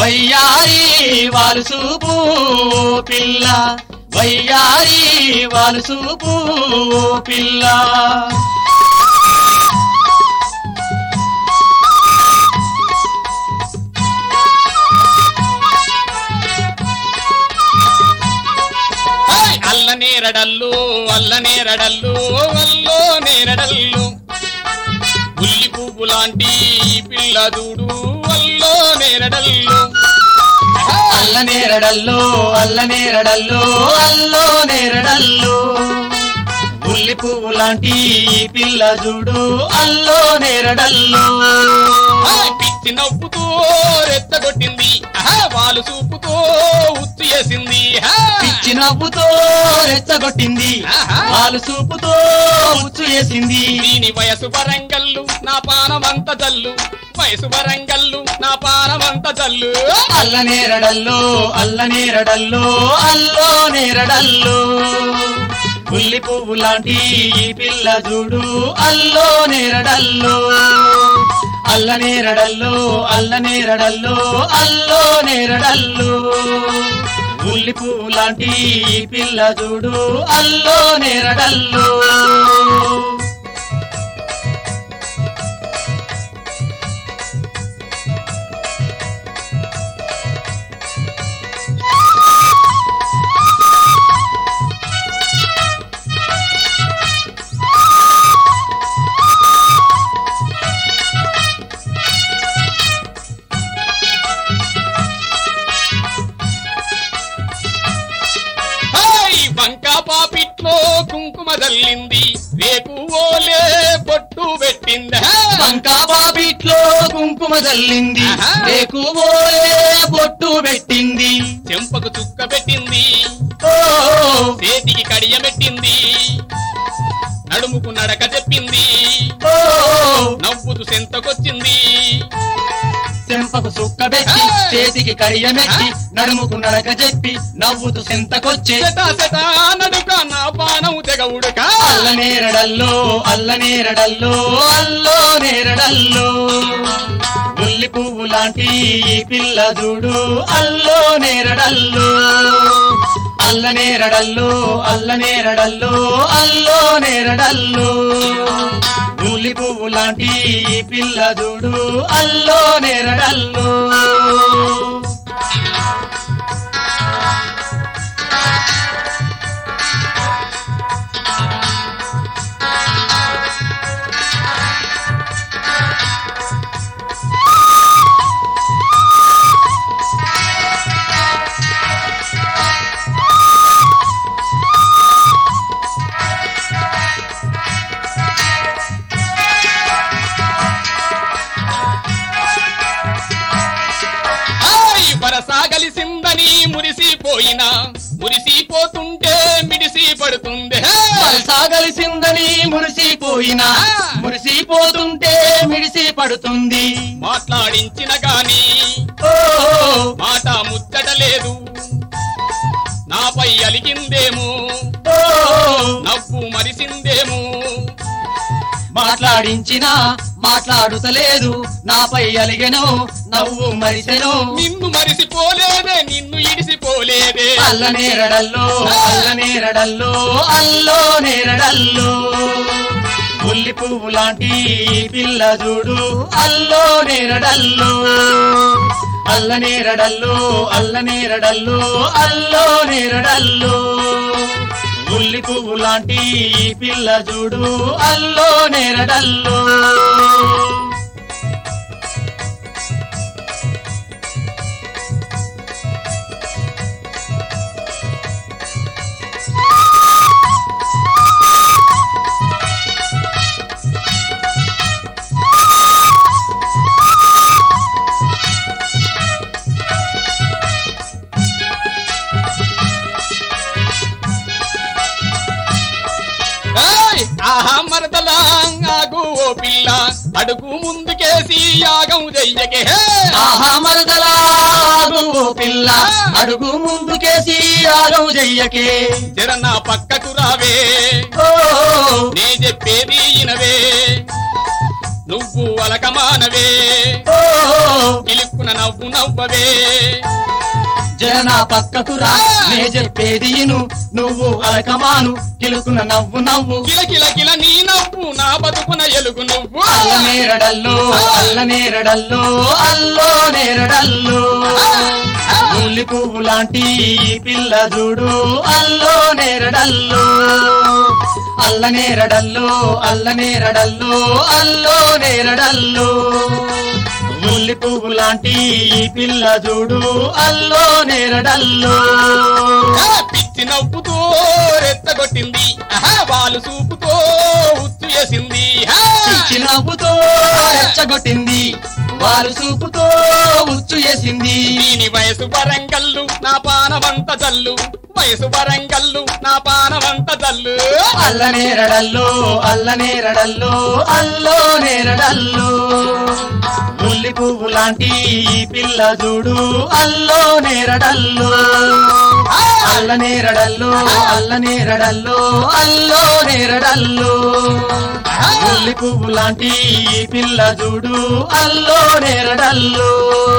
వయ్యారి వాలు చూపు పిల్ల వయ్యారి వాలు చూపు పిల్ల ఏయ్! అల్ల నేరడల్లు అల్ల నేరడల్లు అల్లో నేరడల్లు ఉల్లి పువ్వు లాంటి ఈ పిల్ల చూడు అల్లో నేరడల్లు అల్ల నేరడల్లో అల్ల నేరడల్లో అల్లో నేరడల్లో ఉల్లి పువ్వు లాంటి ఈ పిల్ల చూడు అల్లో నేరడల్లో ఏయ్! పిచ్చి నవ్వుతూ రెచ్చగొట్టింది ఆహా! వాళ్ళు చూపుతో ఉచ్చు చేసింది ఆహా! పిచ్చి నవ్వుతో రెచ్చగొట్టింది ఆహా. వాళ్ళు చూపుతో ఉచ్చు వేసింది దీని వయసు వరంగల్లు నా పానమంత జల్లు వయసు వరంగల్లు నా పానమంత జల్లు అల్ల నేరడల్లో అల్ల నేరడల్లో అల్లో నేరడల్లో ఉల్లి పువ్వు లాంటి ఈ పిల్ల చూడు అల్లో నేరడల్లో అల్ల నేరడల్లో అల్ల నేరడల్లో అల్లో నేరడల్లో ఉల్లి పువ్వు లాంటి ఈ పిల్ల చూడు అల్లో నేరడల్లో హాయ్ వంక పాపిట్లో కుంకుమ జల్లింది రేపు ఓలే బొట్టు పెట్టింది వంకా బాబిట్లో కుంకుమ జల్లింది ఆహా. రేకు ఓలే బొట్టు పెట్టింది చెంపకు చుక్క పెట్టింది ఓ చేతికి కడియ పెట్టింది నడుముకు నడక చెప్పింది ఓ నవ్వుతూ సెంతకొచ్చింది చెంపకు సుక్క పెట్టి ఆ. చేతికి కడియమెట్టి నడుముకు నడక చెప్పి నవ్వుతూ సెంతకొచ్చే సెట సెట నడుక నా పానం తెగ ఉడక అల్ల నేరడల్లో అల్ల నేరడల్లో అల్లో నేరడల్లో ఉల్లి పువ్వు లాంటి ఈ పిల్ల చూడు అల్లో నేరడల్లో అల్ల నేరడల్లో అల్ల నేరడల్లో అల్లో నేరడల్లో ఉల్లి పువ్వు లాంటి ఈ పిల్ల చూడు అల్లో నేరడల్లో హాయ్ బరసాగలిసిందని మురిసిపోయినా మురిసిపోతుంటే మిడిసి పడుతుంది హే! సాగలిసిందని మురిసిపోయినా మురిసిపోతుంటే మిడిసి పడుతుంది మాట్లాడించిన గాని ఓ మాట ముచ్చట లేదు నాపై అలిగిందేమో ఓ నవ్వు మరిసిందేమో మాట్లాడించినా మాట్లాడుతలేదు నాపై అలిగెను నవ్వు మరిసెను నిన్ను మరిసిపోలేదే నిన్ను ఇడిసిపోలేదే అల్ల నేరడల్లో అల్ల నేరడల్లో అల్లో నేరడల్లో ఉల్లి పువ్వు లాంటి ఈ పిల్ల చూడు అల్లో నేరడల్లో అల్ల నేరడల్లో అల్ల నేరడల్లో అల్లో నేరడల్లో ఉల్లి పువ్వు లాంటి ఈ పిల్ల చూడు అల్లో నేరడల్లో ఏయ్! ఆహా మరదలా ఆగు ఓ పిల్ల అడుగు ముందుకేసి యాగం చెయ్యకే హే! ఆహా మరదలాగు ఓ పిల్ల అడుగు ముందుకేసి ఆగం చెయ్యకే జర నా పక్కకు రావే ఓ నే చెప్పేది ఇనవే నువ్వు అలకమానవే ఓ కిలుక్కున నవ్వు నవ్వవే జన పక్కకు రా నే చెప్పేది ఇను నువ్వు అలకమాను కిలుకున్న నవ్వు నవ్వు కిల కిల కిల నీ నవ్వు నా బతుకున ఎలుగు నువ్వు అల్ల నేరడల్లో అల్ల నేరడల్లో అల్లో నేరడల్లో ఉల్లి పువ్వు లాంటి ఈ పిల్ల చూడు అల్లో నేరడల్లో అల్ల నేరడల్లో అల్ల నేరడల్లో అల్లో నేరడల్లో ఉల్లి పువ్వు లాంటి ఈ పిల్ల చూడు అల్లో నేరడల్లో ఆ, పిచ్చి నవ్వుతో రెత్తగొట్టింది ఆహా, వాళ్ళు చూపుతో ఉత్తు వేసింది ఆ. పిచ్చి నవ్వుతో రెచ్చగొట్టింది వారు చూపుతో ఉచ్చు వేసింది దీని వయసు వరంగల్లు నా పానవంత జల్లు వయసు వరంగల్లు నా పానవంత జల్లు అల్ల నేరడల్లో అల్ల నేరడల్లో అల్లో నేరడల్లో ఉల్లి పువ్వు లాంటి ఈ పిల్ల చూడు అల్లో నేరడల్లో అల్ల నేరడల్లో అల్ల నేరడల్లో అల్లో నేరడల్లో ఉల్లి పువ్వు లాంటి ఈ పిల్ల చూడు అల్లో నేరడల్లో